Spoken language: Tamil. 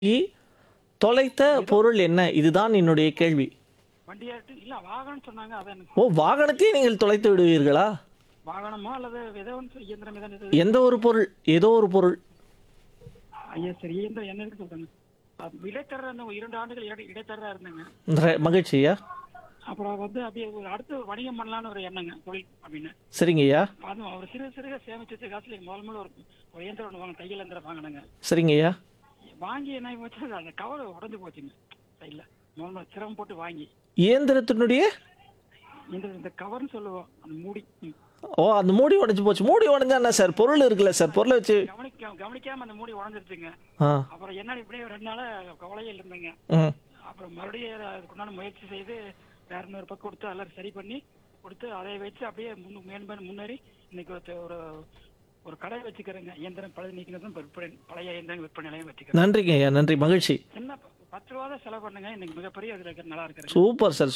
இ தொலைத்த பொருள் என்ன இதுதான் என்னுடைய கேள்வி வண்டியாட்டு இல்ல வாகனம் சொன்னாங்க அதான் எனக்கு ஓ வாகனத்தை நீங்கள் தொலைத்து விடுவீர்களா வாகனமோ அல்லது ஏதோ ஒன்று இயந்திரம் ஏதாவது இது- எந்த ஒரு பொருள் ஏதோ ஒரு பொருள் ஐயா சரி இயந்திரம் என்ன இருக்கு சொல்றாங்க அஹ் இடைத்தர அந்த இரண்டு ஆண்டுகள் இடை இடைத்தரா இருந்தேங்க ர- மகிழ்ச்சியா அப்புறம் வந்து அப்படியே ஒரு அடுத்து வணிகம் பண்ணலாம்னு ஒரு எண்ணங்க தொழில் அப்படின்னு சரிங்கய்யா அதுவும் அவர் சிறு சிறுக சேமிச்சு வச்ச காசுல முதல் முதல்ல ஒரு ஒரு இயந்திரம் ஒன்று வாங்க தையல் இயந்திரம் வாங்கினேங்க சரிங்கய்யா வாங்கி என்ன போச்சு அந்த கவர் உடஞ்சு போச்சுங்க சைடில் முதல் முதல்ல சிரமம் போட்டு வாங்கி இயந்திரத்தினுடைய இந்த இந்த கவர்னு சொல்லுவோம் அந்த மூடி ம். ஓ அந்த மூடி உடைஞ்சு போச்சு மூடி உடைஞ்சா என்ன சார் பொருள் இருக்குல்ல சார் பொருளை வச்சு கவனிக்க கவனிக்காம அந்த மூடி உடஞ்சிருச்சுங்க ஆ அப்புறம் என்ன இப்படியே ரெண்டு நாளா கவலையில் இருந்தேங்க ம் அப்புறம் மறுபடியும் அதுக்குண்டான முயற்சி செய்து வேற இன்னொரு பக்கம் கொடுத்து எல்லாம் சரி பண்ணி கொடுத்து அதை வச்சு அப்படியே முன்னு மேன்மேலும் முன்னேறி இன்னைக்கு ஒரு ஒரு ஒரு கடை வச்சுக்கிறேங்க இயந்திரம் பழைய நீக்கினதும் விற்பனை பழைய இயந்திரம் விற்பனை நிலையம் வச்சுக்கிறேன் நன்றிங்க ஐயா நன்றி மகிழ்ச்சி சின்ன ப- பத்து ரூபா தான் செலவு பண்ணுங்க இன்னைக்கு மிகப்பெரிய அதுல இருக்க நல்லா இருக்கிறேன் சூப்பர் சார்